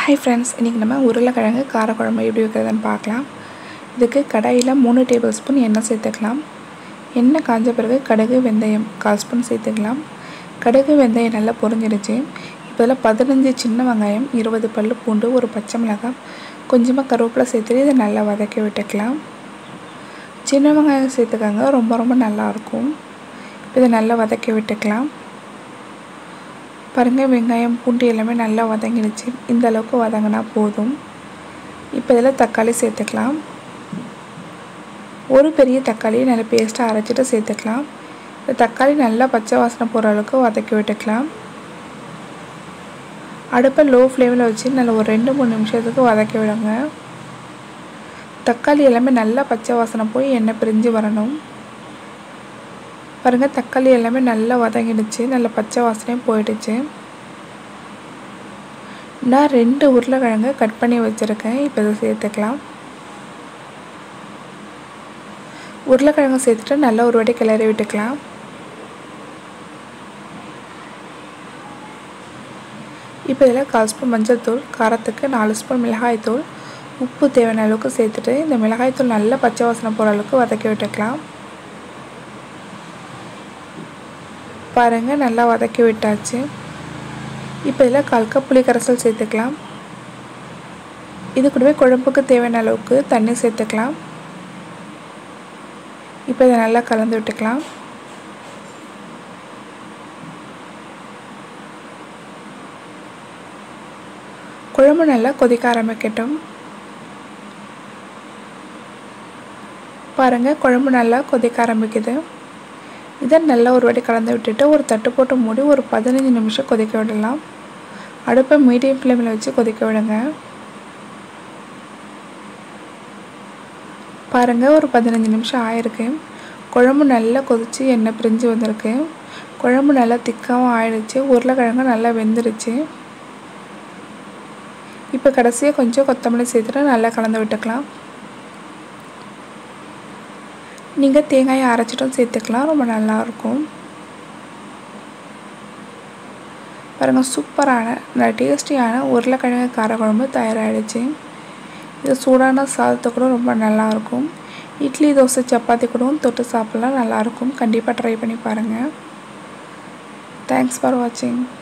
hi friends இன்றைக்கி நம்ம உருளைக்கிழங்கு காரக்குழம்பு எப்படி வைக்கிறதுன்னு பார்க்கலாம் இதுக்கு கடாயில் மூணு டேபிள் ஸ்பூன் எண்ணெய் சேர்த்துக்கலாம் எண்ணெய் காஞ்ச பிறகு கடுகு வெந்தயம் கால் ஸ்பூன் சேர்த்துக்கலாம் கடுகு வெந்தயம் நல்லா பொரிஞ்சிடுச்சு இப்போ இதில் பதினஞ்சு சின்ன வெங்காயம் இருபது பல் பூண்டு ஒரு பச்சை மிளகாய் கொஞ்சமாக கருவேப்பிலை சேர்த்துட்டு இதை நல்லா வதக்கி விட்டுக்கலாம் சின்ன வெங்காயம் சேர்த்துக்கோங்க ரொம்ப ரொம்ப நல்லாயிருக்கும் இதை நல்லா வதக்கி விட்டுக்கலாம் பாருங்கள் வெங்காயம் பூண்டு எல்லாமே நல்லா வதங்கிடுச்சு இந்த அளவுக்கு வதங்கினா போதும் இப்போ இதில் தக்காளி சேர்த்துக்கலாம் ஒரு பெரிய தக்காளியை நல்லா பேஸ்ட்டாக அரைச்சிட்டு சேர்த்துக்கலாம் இந்த தக்காளி நல்லா பச்சை வாசனை போகிற அளவுக்கு வதக்கி விட்டுக்கலாம் அடுப்பை லோ ஃப்ளேமில் வச்சு நல்லா ஒரு ரெண்டு மூணு நிமிஷத்துக்கு வதக்கி விடுங்க தக்காளி எல்லாமே நல்லா பச்சை வாசனை போய் எண்ணெய் பிரிஞ்சு வரணும் பாருங்கள் தக்காளி எல்லாமே நல்லா வதங்கிடுச்சு நல்ல பச்சை வாசனையும் போயிடுச்சு நான் ரெண்டு உருளைக்கிழங்கு கட் பண்ணி வச்சுருக்கேன் இப்போ இதை சேர்த்துக்கலாம் உருளைக்கிழங்கு சேர்த்துட்டு நல்லா ஒரு வாட்டி கிளறி விட்டுக்கலாம் இப்போ இதில் கால் ஸ்பூன் மஞ்சள் தூள் காரத்துக்கு நாலு ஸ்பூன் மிளகாய் தூள் உப்பு தேவையான அளவுக்கு சேர்த்துட்டு இந்த மிளகாய் தூள் நல்லா பச்சை வாசனை போகிற அளவுக்கு வதக்கி விட்டுக்கலாம் பாருங்கள் நல்லா வதக்கி விட்டாச்சு இப்போ இதில் கால் கப் புளி கரைசல் சேர்த்துக்கலாம் இது கூடவே குழம்புக்கு தேவையான அளவுக்கு தண்ணி சேர்த்துக்கலாம் இப்போ இதை நல்லா கலந்து விட்டுக்கலாம் குழம்பு நல்லா கொதிக்க ஆரம்பிக்கட்டும் பாருங்கள் குழம்பு நல்லா கொதிக்க ஆரம்பிக்குது இதை நல்லா ஒரு வாட்டி கலந்து விட்டுட்டு ஒரு தட்டு போட்டு மூடி ஒரு பதினஞ்சு நிமிஷம் கொதிக்க விடலாம் அடுப்பை மீடியம் ஃப்ளேமில் வச்சு கொதிக்க விடுங்க பாருங்கள் ஒரு பதினஞ்சு நிமிஷம் ஆயிருக்கு குழம்பு நல்லா கொதித்து எண்ணெய் பிரிஞ்சு வந்திருக்கு குழம்பு நல்லா திக்காகவும் ஆயிடுச்சு உருளைக்கிழங்கு நல்லா வெந்துருச்சு இப்போ கடைசியாக கொஞ்சம் கொத்தமல்லி சேர்த்துட்டு நல்லா கலந்து விட்டுக்கலாம் நீங்கள் தேங்காயை அரைச்சிட்டும் சேர்த்துக்கலாம் ரொம்ப நல்லாயிருக்கும் பாருங்கள் சூப்பரான நல்ல டேஸ்டியான உருளைக்கிழங்கு காரக்குழம்பு தயாராகிடுச்சு இது சூடான சாதத்தை கூட ரொம்ப நல்லாயிருக்கும் இட்லி தோசை சப்பாத்தி கூடவும் தொட்டு சாப்பிட்லாம் நல்லாயிருக்கும் கண்டிப்பாக ட்ரை பண்ணி பாருங்கள் தேங்க்ஸ் ஃபார் வாட்சிங்